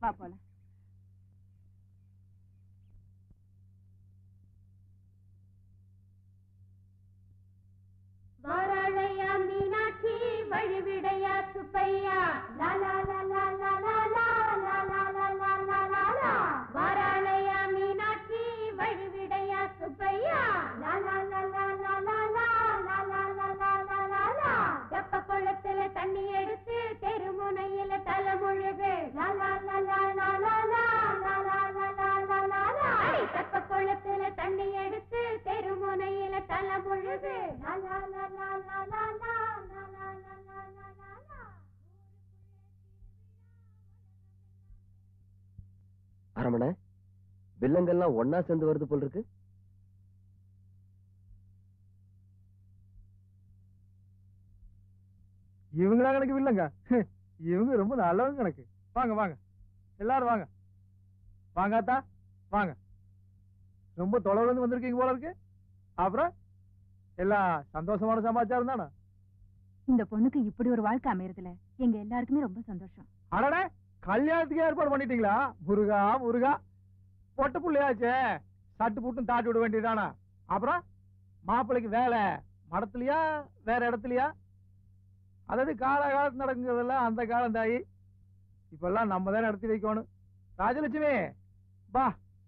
வா போலாம் வாராளையா மீனாட்சி வழிவிடையா சுப்பையா லா லா லா லா லா லா லா லா லா லா லா லா லா லா வாராளையா மீனாட்சி வழிவிடையா சுப்பையா லா லா லா லா லா லா லா லா லா லா லா லா லா லா வெப்ப குளத்துல தண்ணி எடுத்து தெருமுனையில தலை முழுகு லா லா லா லா லா லா லா லா லா லா லா லா லா லா அடி வெப்ப குளத்துல தண்ணி எடுத்து தெருமுனையில தலை முழுகு லா லா லா லா லா லா லா லா லா லா லா லா லா லா அரமண வில்லங்கள்லாம் ஒன்னா சேர்ந்து வருது போல் இருக்கு இவங்களா கணக்கு இல்லைங்க இவங்க ரொம்ப நல்லவங்க கணக்கு வாங்க வாங்க எல்லாரும் வாங்க வாங்க அத்தா வாங்க ரொம்ப தொலைவுல இருந்து வந்திருக்கீங்க போல இருக்கு அப்புறம் எல்லாம் சந்தோஷமான சமாச்சாரம் தானே இந்த பொண்ணுக்கு இப்படி ஒரு வாழ்க்கை அமையறதுல எங்க எல்லாருக்குமே ரொம்ப சந்தோஷம் அடடே கல்யாணத்துக்கு ஏற்பாடு பண்ணிட்டீங்களா முருகா முருகா பொட்ட புள்ளையாச்சே சட்டு புட்டும் தாட்டி விட வேண்டியதானா அப்புறம் மாப்பிள்ளைக்கு வேலை மடத்துலயா வேற இடத்துலயா அதாவது கால காலத்து நடக்குறதெல்லாம் அந்த காலம் தாயி இப்பெல்லாம் நம்ம தான் நடத்தி வைக்கணும் ராஜலட்சுமி பா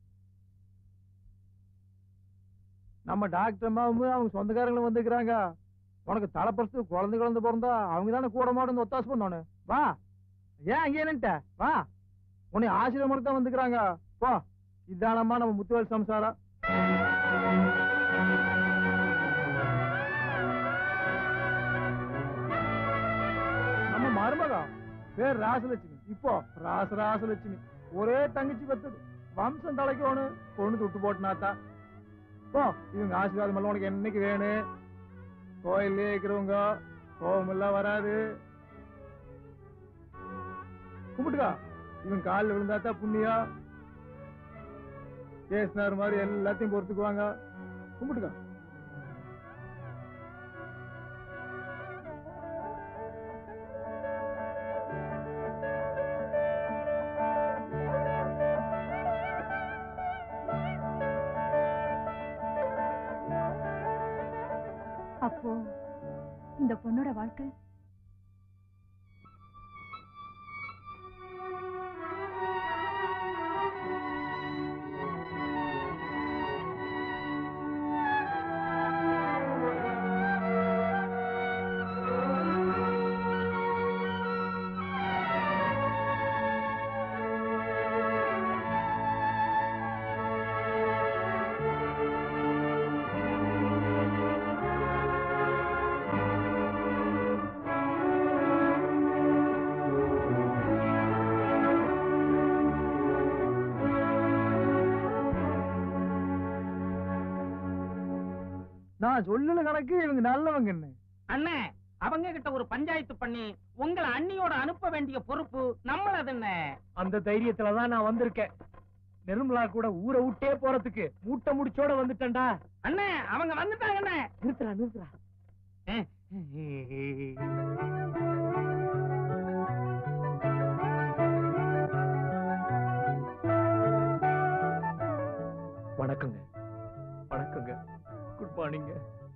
நம்ம டாக்டர் அம்மாவும் அவங்க சொந்தக்காரங்களும் வந்துக்கிறாங்க உனக்கு தலைப்பறிச்சு குழந்தை குழந்தை பிறந்தா அவங்க தானே கூட மாட்டு ஒத்தாசு பண்ணணும் வா ஏன் அங்கே நின்ட்ட வா உன்னை ஆசீர்வாதம் தான் வந்துக்கிறாங்க போ இதானம்மா நம்ம முத்துவேல் சம்சாரம் நம்ம மருமகா பேர் ராசலட்சுமி இப்போ ராச ராசலட்சுமி ஒரே தங்கச்சி பத்தது வம்சம் தலைக்கணும் பொண்ணு தொட்டு போட்டுனாத்தா போ இவங்க ஆசீர்வாதம் எல்லாம் உனக்கு என்னைக்கு வேணும் கோயிலே இருக்கிறவங்க கோபம் எல்லாம் வராது கும்பிட்டுக்கா இவன் காலில் விழுந்தாத்தா புண்ணியா பேசினார் மாதிரி எல்லாத்தையும் பொறுத்துக்குவாங்க கும்பிட்டுக்கா அப்போ இந்த பொண்ணோட வாழ்க்கை நான் சொல்லல கணக்கு இவங்க நல்லவங்கன்னு அண்ணே அவங்க கிட்ட ஒரு பஞ்சாயத்து பண்ணி உங்களை அண்ணியோட அனுப்ப வேண்டிய பொறுப்பு நம்மளது என்ன அந்த தைரியத்துல தான் நான் வந்திருக்கேன் நிர்மலா கூட ஊரை விட்டே போறதுக்கு மூட்டை முடிச்சோட வந்துட்டேன்டா அண்ணே அவங்க வந்துட்டாங்கண்ணே நிறுத்துறா நிறுத்துறா வணக்கங்க வணக்கங்க குட் மார்னிங்க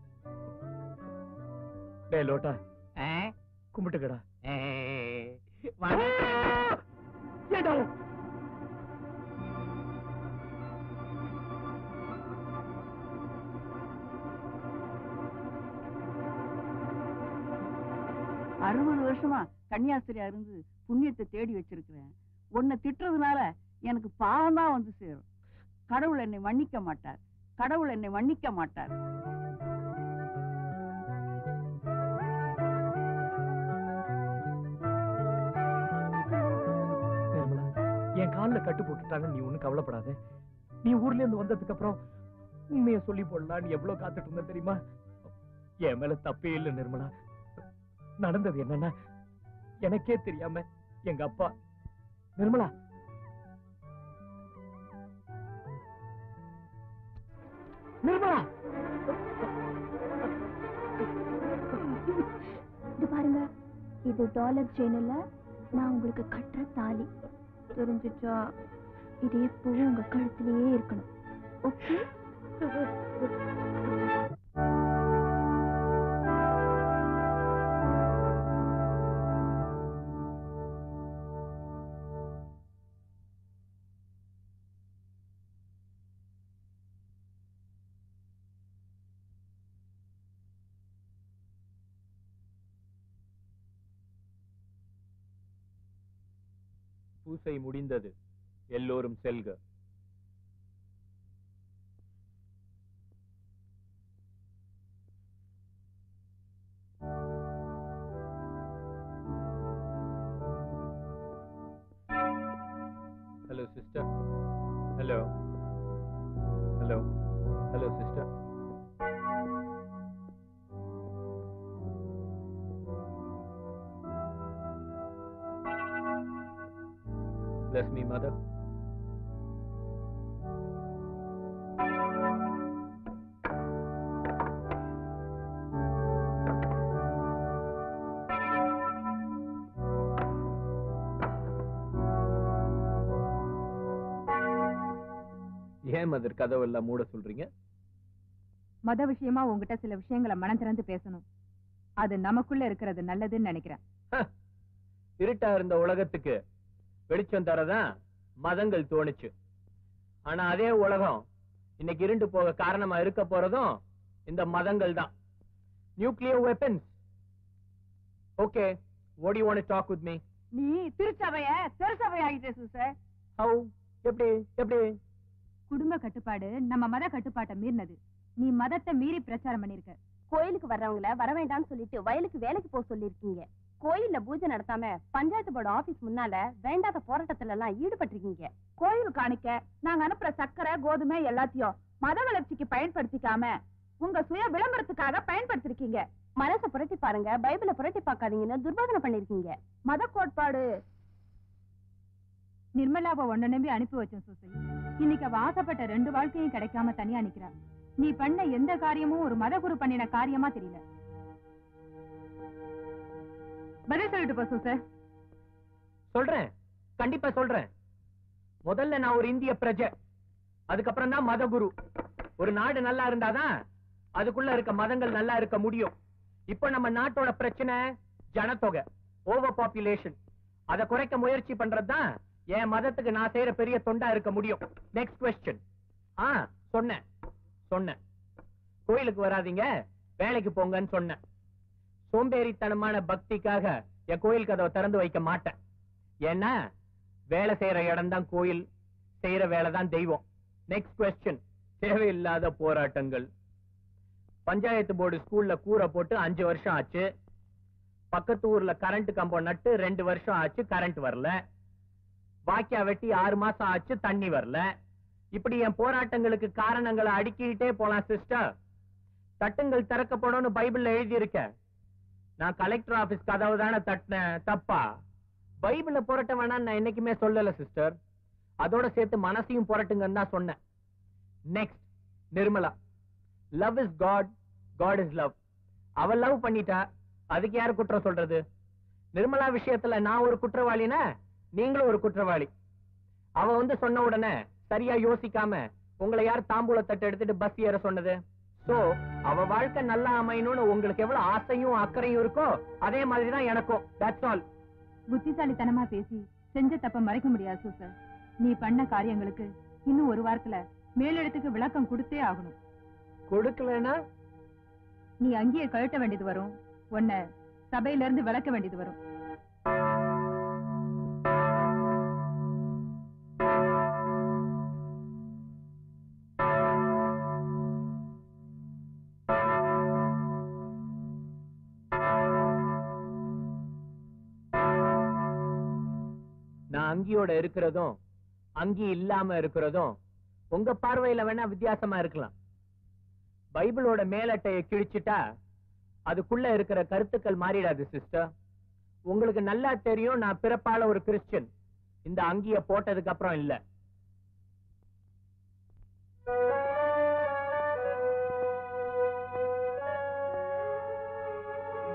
டே லோட்டா ஆ? கும்பிட்டுக்கடா ஏ, வணக்கம். ஏடா அறுபது வருஷமா கன்னியாஸ்திரியா இருந்து புண்ணியத்தை தேடி வச்சிருக்கிறேன் உன்னை திட்டுறதுனால எனக்கு பாவம் தான் வந்து சேரும் கடவுள் என்னை மன்னிக்க மாட்டார் கடவுள் என்னை மன்னிக்க மாட்டார் நிர்மலா என் கால்ல கட்டு போட்டுட்டாங்க நீ ஒண்ணும் கவலைப்படாத நீ ஊர்ல இருந்து வந்ததுக்கு அப்புறம் உண்மைய சொல்லி போடலாம் நீ எவ்வளவு காத்துட்டு இருந்த தெரியுமா என் மேல தப்பே இல்ல நிர்மலா நடந்தது என்னன்னா எனக்கே தெரியாம எங்க அப்பா நிர்மலா நிர்மலா இது பாருங்க இது டாலர் செயின் இல்ல நான் உங்களுக்கு கட்டுற தாலி தெரிஞ்சிச்சா இது எப்பவும் உங்க கழுத்திலேயே இருக்கணும் ஓகே பூசை முடிந்தது எல்லோரும் செல்க hello sister hello hello hello sister Bless me, mother. ஏன் மதர் கதவெல்லாம் மூட சொல்றீங்க மத விஷயமா உங்ககிட்ட சில விஷயங்களை மனம் திறந்து பேசணும் அது நமக்குள்ள இருக்கிறது நல்லதுன்னு நினைக்கிறேன் இருட்டா இருந்த உலகத்துக்கு வெளிச்சம் தரதான் மதங்கள் தோணுச்சு ஆனா அதே உலகம் இன்னைக்கு இருண்டு போக காரணமா இருக்க போறதும் இந்த மதங்கள் தான் nuclear weapons okay what do you want to talk with me நீ திருச்சபைய திருச்சபை ஆகிட்டே சிஸ்டர் how எப்படி எப்படி குடும்ப கட்டுப்பாடு நம்ம மத கட்டுப்பாட்டை மீறினது நீ மதத்தை மீறி பிரச்சாரம் பண்ணிருக்க கோயிலுக்கு வர்றவங்கள வர வேண்டாம்னு சொல்லிட்டு வயலுக்கு வேலைக்கு போக சொல்லிருக்கீங்க கோயில்ல பூஜை நடத்தாம பஞ்சாயத்து போர்டு ஆபீஸ் முன்னால வேண்டாத போராட்டத்துல எல்லாம் ஈடுபட்டிருக்கீங்க கோயில் காணிக்க நாங்க அனுப்புற சக்கரை கோதுமை எல்லாத்தையும் மத வளர்ச்சிக்கு பயன்படுத்திக்காம உங்க சுய விளம்பரத்துக்காக பயன்படுத்திருக்கீங்க மனசை புரட்டி பாருங்க பைபிளை புரட்டி பார்க்காதீங்கன்னு துர்பாதனை பண்ணிருக்கீங்க மத கோட்பாடு நிர்மலாவை ஒன்ன நம்பி அனுப்பி வச்சோம் சூசை இன்னைக்கு அவ ஆசைப்பட்ட ரெண்டு வாழ்க்கையும் கிடைக்காம தனியா நிக்கிறா நீ பண்ண எந்த காரியமும் ஒரு மதகுரு பண்ணின காரியமா தெரியல பதில் சொல்லிட்டு போ சூசை சொல்றேன் கண்டிப்பா சொல்றேன் முதல்ல நான் ஒரு இந்திய பிரஜை அதுக்கப்புறம் தான் மதகுரு ஒரு நாடு நல்லா இருந்தாதான் அதுக்குள்ள இருக்க மதங்கள் நல்லா இருக்க முடியும் இப்ப நம்ம நாட்டோட பிரச்சனை ஜனத்தொகை ஓவர் பாப்புலேஷன் அதை குறைக்க முயற்சி பண்றதுதான் என் மதத்துக்கு நான் செய்யற பெரிய தொண்டா இருக்க முடியும் நெக்ஸ்ட் கொஸ்டின் ஆ சொன்னேன் சொன்னேன் கோயிலுக்கு வராதீங்க வேலைக்கு போங்கன்னு சொன்னேன் சோம்பேறித்தனமான பக்திக்காக என் கோயில் கதவை திறந்து வைக்க மாட்டேன் ஏன்னா வேலை செய்யற இடம் தான் கோயில் செய்யற வேலை தான் தெய்வம் நெக்ஸ்ட் கொஸ்டின் தேவையில்லாத போராட்டங்கள் பஞ்சாயத்து போர்டு ஸ்கூல்ல கூரை போட்டு அஞ்சு வருஷம் ஆச்சு பக்கத்து ஊர்ல கரண்ட் கம்பம் நட்டு ரெண்டு வருஷம் ஆச்சு கரண்ட் வரல வாக்கியா வெட்டி ஆறு மாசம் ஆச்சு தண்ணி வரல இப்படி என் போராட்டங்களுக்கு காரணங்களை அடுக்கிட்டே போலாம் சிஸ்டர் தட்டுங்கள் திறக்கப்படும் பைபிள்ல எழுதி இருக்க நான் கலெக்டர் ஆபீஸ் கதவு தானே தட்டினேன் தப்பா பைபிள புரட்ட வேணாம்னு நான் என்னைக்குமே சொல்லல சிஸ்டர் அதோட சேர்த்து மனசையும் புரட்டுங்கன்னு தான் சொன்னேன் next Nirmala love is god god is love அவ லவ் பண்ணிட்டா அதுக்கு யாரு குற்றம் சொல்றது நிர்மலா விஷயத்துல நான் ஒரு குற்றவாளினா நீங்களும் ஒரு குற்றவாளி அவ வந்து சொன்ன உடனே சரியா யோசிக்காம உங்களை யார் தாம்பூல தட்டு எடுத்துட்டு பஸ் ஏற சொன்னது சோ அவ வாழ்க்கை நல்லா அமையணும்னு உங்களுக்கு எவ்வளவு ஆசையும் அக்கறையும் இருக்கோ அதே மாதிரி தான் எனக்கும் தட்ஸ் ஆல் புத்திசாலித்தனமா பேசி செஞ்ச தப்ப மறைக்க முடியாது சூசர் நீ பண்ண காரியங்களுக்கு இன்னும் ஒரு வாரத்துல மேலிடத்துக்கு விளக்கம் கொடுத்தே ஆகணும் கொடுக்கலனா நீ அங்கேயே கழட்ட வேண்டியது வரும் உன்னை சபையில இருந்து விளக்க வேண்டியது வரும் நான் அங்கியோட இருக்கிறதும் அங்கி இல்லாம இருக்கிறதும் உங்க பார்வையில வேணா வித்தியாசமா இருக்கலாம் பைபிளோட மேலட்டையை கிழிச்சிட்டா அதுக்குள்ள இருக்கிற கருத்துக்கள் மாறிடாது சிஸ்டர் உங்களுக்கு நல்லா தெரியும் நான் பிறப்பால ஒரு கிறிஸ்டியன் இந்த அங்கிய போட்டதுக்கு அப்புறம் இல்ல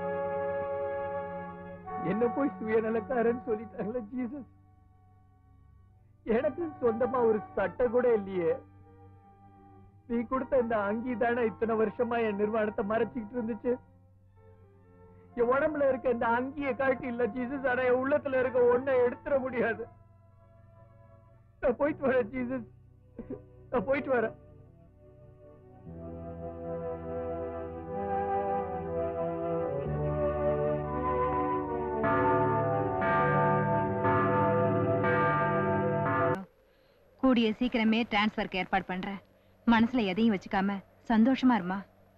என்ன போய் சுயநலக்காரன் சொல்லிட்டாங்களே ஜீசஸ் எனக்கு சொந்தமா ஒரு சட்டை கூட இல்லையே நீ கொடுத்த இந்த அங்கி தானே இத்தனை வருஷமா என் நிர்வாணத்தை மறைச்சிக்கிட்டு இருந்துச்சு என் உடம்புல இருக்க இந்த அங்கியை காட்டி இல்ல ஜீசஸ் ஆனா என் உள்ளத்துல இருக்க ஒன்ன எடுத்துட முடியாது நான் போயிட்டு வரேன் ஜீசஸ் நான் போயிட்டு வரேன் கூடிய சீக்கிரமே டிரான்ஸ்ஃபருக்கு ஏற்பாடு பண்றேன் மனசுல எதையும் வச்சுக்காம சந்தோஷமா இருமா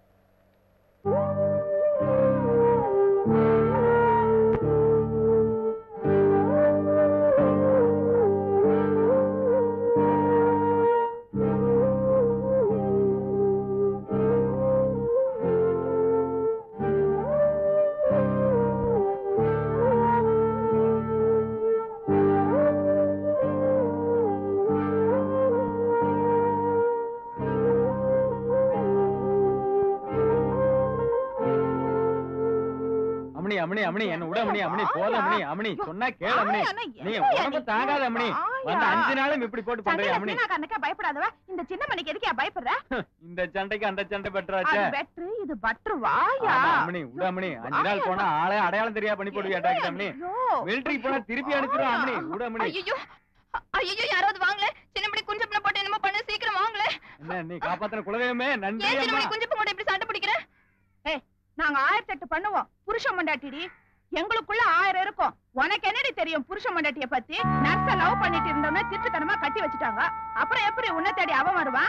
அம்மணி அம்மணி அம்மணி என்ன விட அம்மணி அம்மணி போல அம்மணி அம்மணி சொன்னா கேளு அம்மணி நீ உடம்பு தாங்காத அம்மணி வந்து அஞ்சு நாளும் இப்படி போட்டு பண்றியா அம்மணி கண்ணுக்கா பயப்படாதவ இந்த சின்ன மணிக்கு எதுக்கு பயப்படுற இந்த சண்டைக்கு அந்த சண்டை பெற்றாச்சே பெட்ரு இது பட்ரு வாயா ஆமா, அம்மணி விட அம்மணி அஞ்சு நாள் போனா ஆளே அடையாளம் தெரியா பண்ணி போடுவியா டாக்டர் அம்மணி மிலிட்டரி போனா திருப்பி அனுப்பிச்சிடும் அம்மணி விட அம்மணி ஐயோ ஐயோ யாராவது வாங்கல சின்ன மணி குஞ்சப்பன போட்டு என்னமோ பண்ணு சீக்கிரம் வாங்கல என்ன நீ காப்பாத்தின குலதெய்வமே நன்றி ஏன் சின்ன அம்மா மணி குஞ்சப்பன் கூட இப்படி சண்டை பிடிக்கிற ஏய் நாங்க ஆயிரத்தி எட்டு பண்ணுவோம் புருஷன் மண்டாட்டிடி எங்களுக்குள்ள ஆயிரம் இருக்கும் உனக்கு என்னடி தெரியும் புருஷன் மண்டாட்டிய பத்தி நர்ஸ லவ் பண்ணிட்டு இருந்தவன திட்டுத்தனமா கட்டி வச்சுட்டாங்க அப்புறம் எப்படி உன்னை தேடி அவன் வருவான்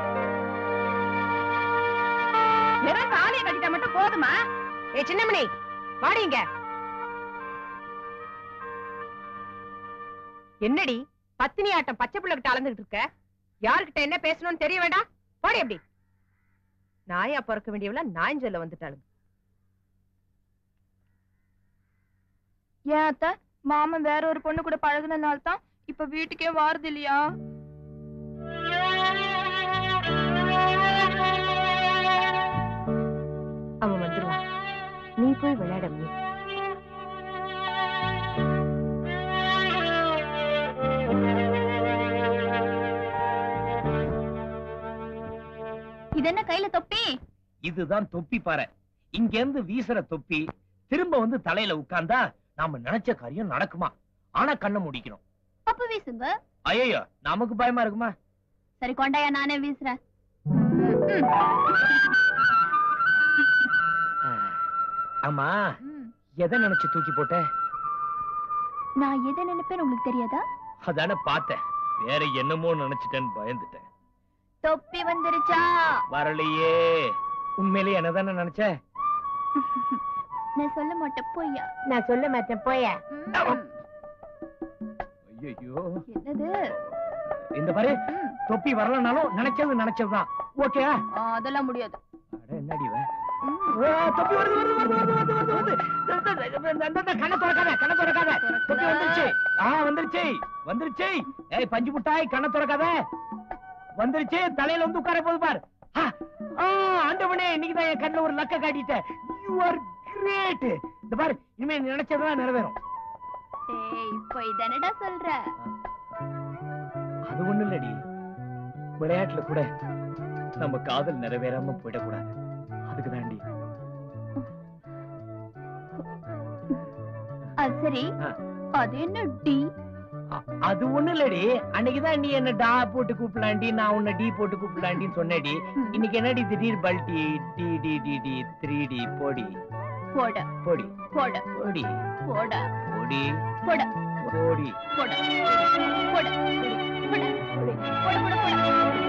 வெறும் தாலியை கட்டிட்டா மட்டும் போதுமா ஏ சின்னமணி வாடிங்க என்னடி பத்தினி ஆட்டம் பச்சை பிள்ளைகிட்ட அளந்துகிட்டு இருக்க யாருக்கிட்ட என்ன பேசணும்னு தெரிய வேண்டாம் போடி எப்படி நாயா பிறக்க வேண்டியவள நாயின் சொல்ல வந்துட்டாளுங்க ஏன் அத்த மாமன் வேற ஒரு பொண்ணு கூட பழகுனனால தான் இப்ப வீட்டுக்கே வாரது இல்லையா அவன் வந்துருவான் நீ போய் விளையாட நீ இது என்ன கையில தொப்பி இதுதான் தொப்பி பாறை இங்க இருந்து வீசுற தொப்பி திரும்ப வந்து தலையில உட்கார்ந்தா நாம நினைச்ச காரியம் நடக்குமா ஆனா கண்ணை முடிக்கணும் அப்ப வீசுங்க ஐயோ நமக்கு பயமா இருக்குமா சரி கொண்டாயா நானே வீசுறேன் ஆமா எதை நினைச்சு தூக்கி போட்ட நான் எதை நினைப்பேன் உங்களுக்கு தெரியாதா அதானே பார்த்தேன் வேற என்னமோ நினைச்சிட்டேன்னு பயந்துட்டேன் தொப்பி வந்துருச்சா வரலையே உண்மையிலேயே என்னதானே நினைச்ச நான் சொல்ல மாட்டேன் பொய்யா நான் சொல்ல மாட்டேன் போய ஐயோ என்னது இந்த பாரு தொப்பி வரலனாலும் நினைச்சது நினைச்சதுதான் ஓகே ஆ, அதெல்லாம் முடியாது என்னடி இவ? ம். ஓ, தொப்பி வருது வருது வருது வருது வருது வருது வருது இந்த, இந்த, இந்த, கண்ணை திறக்காத கண்ணை திறக்காத தொப்பி வந்துருச்சு ஆ வந்துருச்சு வந்துருச்சு ஏய் பஞ்சு முட்டாய் கண்ணை திறக்காத வந்துருச்சு தலையில வந்து உட்கார போது பார் ஆ, ஆ, ஆண்டவனே இன்னைக்கு தான் என் கண்ணுல ஒரு லக்க காட்டிட்ட யூ ஆர் கிரேட் இந்த பாரு இனிமே நீ நினைச்சதெல்லாம் நிறைவேறும் ஏய் இப்போ இதனடா சொல்ற அது ஒண்ணு இல்லடி விளையாட்டுல கூட நம்ம காதல் நிறைவேறாம போயிடக்கூடாது அதுக்கு தாண்டி அது சரி ஆ. அது என்ன டி அ- அது ஒண்ணு இல்லடி அன்னைக்குதான் நீ என்ன டா போட்டு கூப்பிடலாண்டி நான் உன்னை டி போட்டு கூப்பிடலாண்டின்னு சொன்னடி இன்னைக்கு என்னடி திடீர் பல்டி டி டி டி டி த்ரீ டி போடி போட போடி போட போடி போட போடி போட போடி போட போட போட போட போட போட போட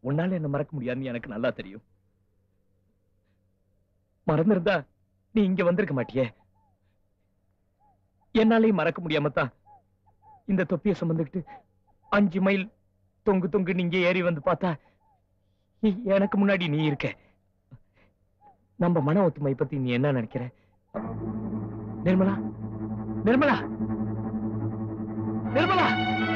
உன்னால என்ன மறக்க முடியாதுன்னு எனக்கு நல்லா தெரியும் மறந்திருந்தா நீ இங்க வந்திருக்க மாட்டியே என்னாலையும் மறக்க முடியாம தான் இந்த தொப்பியை சுமந்துக்கிட்டு அஞ்சு மைல் தொங்கு தொங்கு நீங்க ஏறி வந்து பார்த்தா எ- எனக்கு முன்னாடி நீ இருக்க நம்ம மன ஒத்துமை பத்தி நீ என்ன நினைக்கிற நிர்மலா நிர்மலா நிர்மலா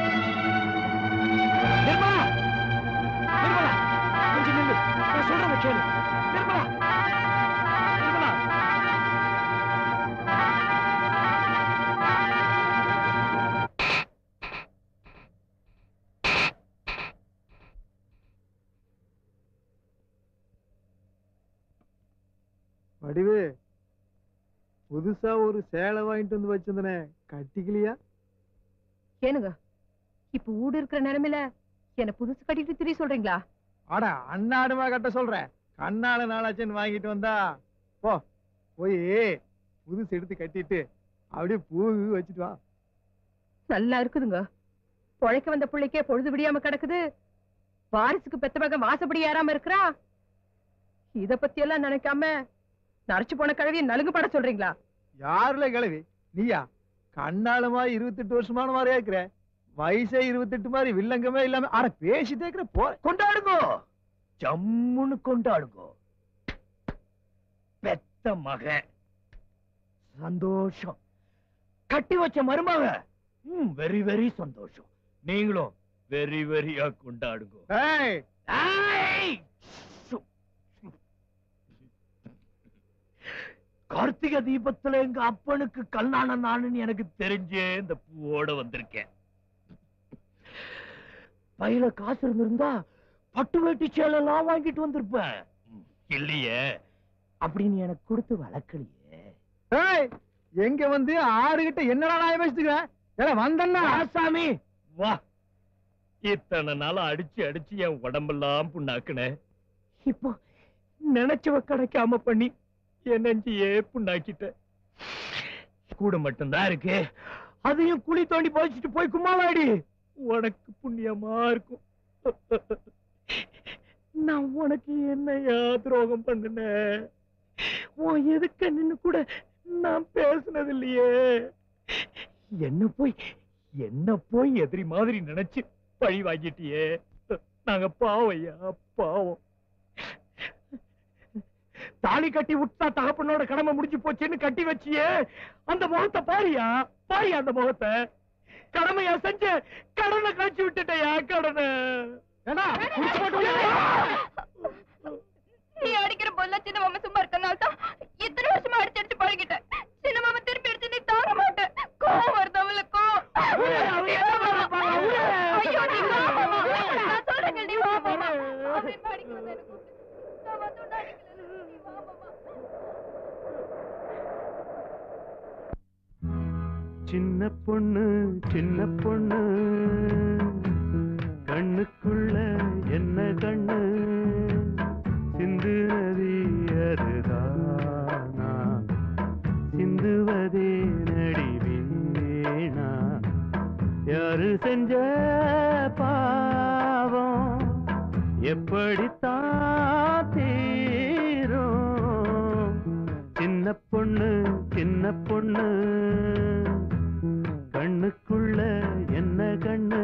நிர்மலா நிர்மலா கொஞ்சம் நில்லு நான் சொல்றத கேளு நிர்மலா நிர்மலா வடிவு புதுசா ஒரு சேலை வாங்கிட்டு வந்து வச்சிருந்தனே கட்டிக்கலையா ஏனுங்க இப்ப ஊடு இருக்கிற நிலைமையில என்ன புதுசு கட்டிட்டு திரி சொல்றீங்களா அட அண்ணாடுமா கட்ட சொல்றேன் கண்ணால நாளாச்சுன்னு வாங்கிட்டு வந்தா போ போய் புதுசு எடுத்து கட்டிட்டு அப்படியே பூ வச்சுட்டு வா நல்லா இருக்குதுங்க பொழைக்க வந்த பிள்ளைக்கே பொழுது விடியாம கிடக்குது வாரிசுக்கு பெத்த மகன் வாசப்படி ஏறாம இருக்கிறா இத பத்தி எல்லாம் நினைக்காம நரைச்சு போன கழுவிய நலுங்கு பட சொல்றீங்களா யாருல கிளவி நீயா கண்ணாலமா இருபத்தெட்டு வருஷமான மாதிரியா இருக்கிற வயசே இருபத்தெட்டு மாதிரி வில்லங்கமே இல்லாம அட பேசிட்டே இருக்கிற போ கொண்டாடுங்கோ ஜம்முன்னு கொண்டாடுங்கோ பெத்த மகன் சந்தோஷம் கட்டி வச்ச மருமக வெரி வெரி சந்தோஷம் நீங்களும் வெரி வெரியா கொண்டாடுங்கோ ஏய் ஏய்! சு. கார்த்திகை தீபத்துல எங்க அப்பனுக்கு கல்யாணம் நானுன்னு எனக்கு தெரிஞ்சே இந்த பூவோட வந்திருக்கேன் பையில காசு இருந்திருந்தா பட்டு வேட்டி சேலெல்லாம் வாங்கிட்டு வந்திருப்பேன் ம், இல்லையே அப்படின்னு எனக்கு கொடுத்து வளர்க்கலையே ஏய் எங்க வந்து ஆறு கிட்ட என்னடா நான் பேசிட்டுக்கிற ஏடா வந்தன்னா சாமி வா இத்தனை நாளா அடிச்சு அடிச்சு என் உடம்பெல்லாம் புண்ணாக்குன இப்போ நினைச்சவ கிடைக்காம பண்ணி என் நெஞ்சியே புண்ணாக்கிட்ட கூட மட்டும்தான் இருக்கு அதையும் குழி தோண்டி போச்சுட்டு போய் கும்மாளாடி உனக்கு புண்ணியமா இருக்கும் நான் உனக்கு என்னையா துரோகம் பண்ணுனேன் உன் எதுக்க நின்னு கூட நான் பேசுனது இல்லையே என்ன போய் என்ன போய் எதிரி மாதிரி நினைச்சு பழி வாங்கிட்டியே நாங்க பாவம் ஐயா பாவம் தாலி கட்டி விட்டா தகப்பனோட கடமை முடிஞ்சு போச்சுன்னு கட்டி வச்சியே அந்த முகத்தை பாரியா பாரியா அந்த முகத்தை கடமையா செஞ்ச கடனை கழிச்சு விட்டுட்டயா கடனை ஏடா குடிச்சு போட்டு வா. நீ அடிக்கிற பொல்ல சின்ன மாமா சும்மா இருக்கனால தான் இத்தனை வருஷமா அடிச்சு அடிச்சு பழகிட்டேன் சின்ன மாமா திருப்பி அடிச்சு நீ தாங்க மாட்டேன் கோவம் வருது அவளுக்கு அவளே, அவ என்ன பண்ண போறா? அவளே. ஐயோ நீ வா மாமா நான் சொல்றேன் நீ வா மாமா அவன் அடிக்கிறது எனக்கு கூப்பிட்டு. நான் வந்து உன்னை அடிக்கல நீ வா மாமா சின்ன பொண்ணு சின்ன பொண்ணு கண்ணுக்குள்ள என்ன கண்ணு சிந்து நதி அருதானா சிந்துவதே நடி வீணா யாரு செஞ்ச பாவம் எப்படித்தான் தீரும் சின்ன பொண்ணு சின்ன பொண்ணு கண்ணுக்குள்ள என்ன கண்ணு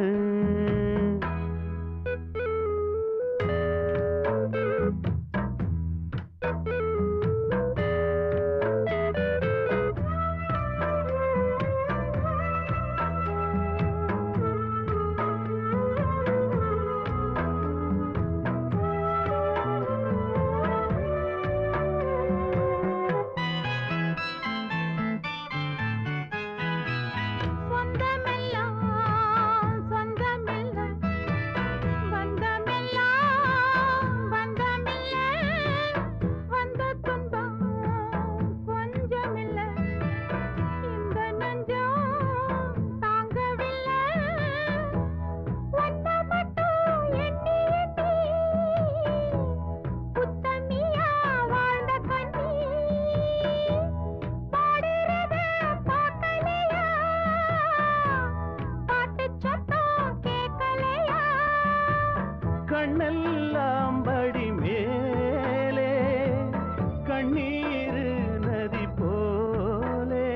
கண்ணெல்லாம் படி மேலே கண்ணீர் நதி போலே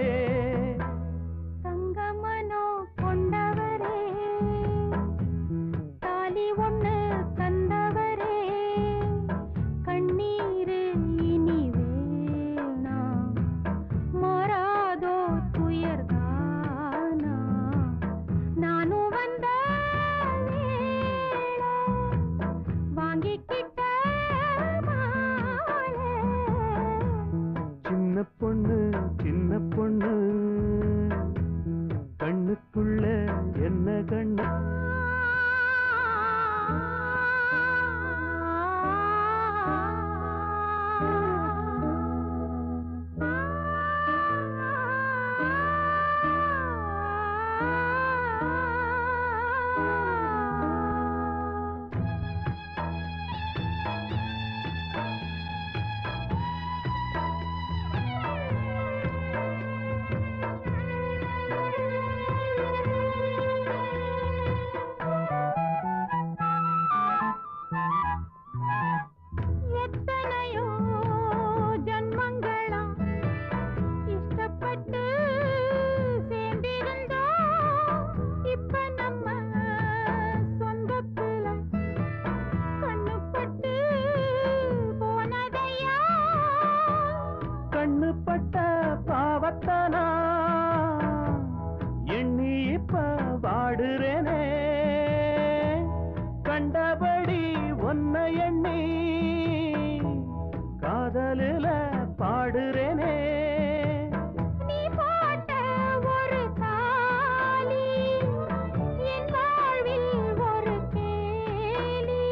தங்கமனோ கொண்டவரே தாலி ஒண்ணு தந்தவரே கண்ணீர் இனி வேணாம் மாறாதோ துயர்தானா நானும் வந்த வேளை வாங்கிக்கிட்ட மாலை சின்ன பொண்ணு சின்ன பொண்ணு கண்ணுக்குள்ள என்ன கண்ணு எத்தனையோ ஜன்மங்களாம் இஷ்டப்பட்டு சேர்ந்திருந்தோம் இப்ப நம்ம சொந்தத்துல கண்ணுப்பட்டு போனதையா கண்ணு பட்ட பாவத்தானா எண்ணி இப்ப வாடுறேனே கண்டபடி ஒன்ன எண்ணி காதலில பாடுறேனே நீ போட்ட ஒரு தாலி என் வாழ்வில் ஒரு கேலி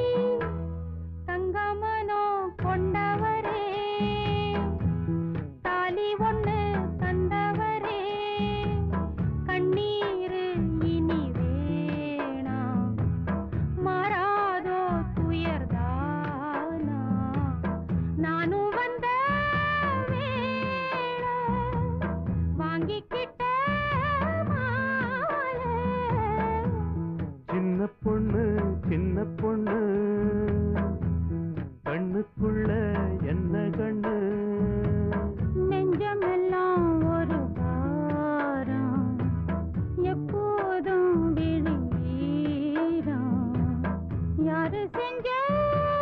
தங்கமனோ கொண்டவரே தாலி ஒண்ணு தந்தவரே கண்ணீர் இனி வேணாம் மாறாதோ துயர்தானா நானும் வந்த வேளை வாங்கிக்கிட்ட மாலை சின்ன பொண்ணு சின்ன பொண்ணு கண்ணுக்குள்ள என்ன கண்ணு நெஞ்சமெல்லாம் ஒரு பாரம் எப்போதும் விழிநீரம் யாரு செஞ்ச